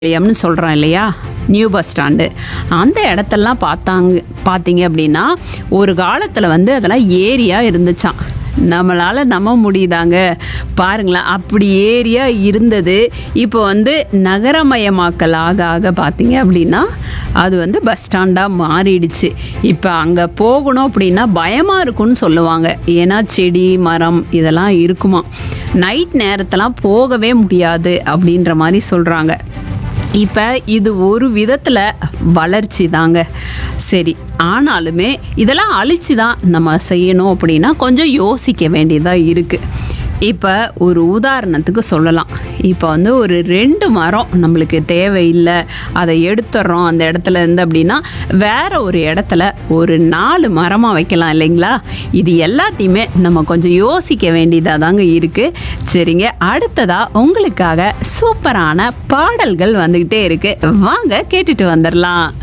நிலையம்னு சொல்கிறோம் இல்லையா new bus stand அந்த இடத்தெல்லாம் பார்த்தாங்க பார்த்தீங்க அப்படின்னா ஒரு காலத்தில் வந்து அதெல்லாம் ஏரியா இருந்துச்சாம் நம்மளால் நம்ப முடியுதாங்க பாருங்களேன் அப்படி ஏரியா இருந்தது இப்போ வந்து நகரமயமாக்கல் ஆக ஆக பார்த்தீங்க அப்படின்னா அது வந்து பஸ் ஸ்டாண்டாக மாறிடுச்சு இப்போ அங்கே போகணும் அப்படின்னா பயமாக இருக்கும்னு சொல்லுவாங்க ஏன்னா செடி மரம் இதெல்லாம் இருக்குமா நைட் நேரத்தெல்லாம் போகவே முடியாது அப்படின்ற மாதிரி சொல்கிறாங்க இப்போ இது ஒரு விதத்தில் வளர்ச்சி தாங்க சரி ஆனாலுமே இதெல்லாம் அழிச்சு தான் நம்ம செய்யணும் அப்படின்னா கொஞ்சம் யோசிக்க வேண்டியதாக இருக்குது இப்போ ஒரு உதாரணத்துக்கு சொல்லலாம் இப்போ வந்து ஒரு ரெண்டு மரம் நம்மளுக்கு தேவையில்லை அதை எடுத்துடுறோம் அந்த இடத்துல இருந்து அப்படின்னா வேற ஒரு இடத்துல ஒரு நாலு மரமாக வைக்கலாம் இல்லைங்களா இது எல்லாத்தையுமே நம்ம கொஞ்சம் யோசிக்க வேண்டியதாக தாங்க இருக்குது சரிங்க அடுத்ததாக உங்களுக்காக சூப்பரான பாடல்கள் வந்துக்கிட்டே இருக்கு வாங்க கேட்டுட்டு வந்துடலாம்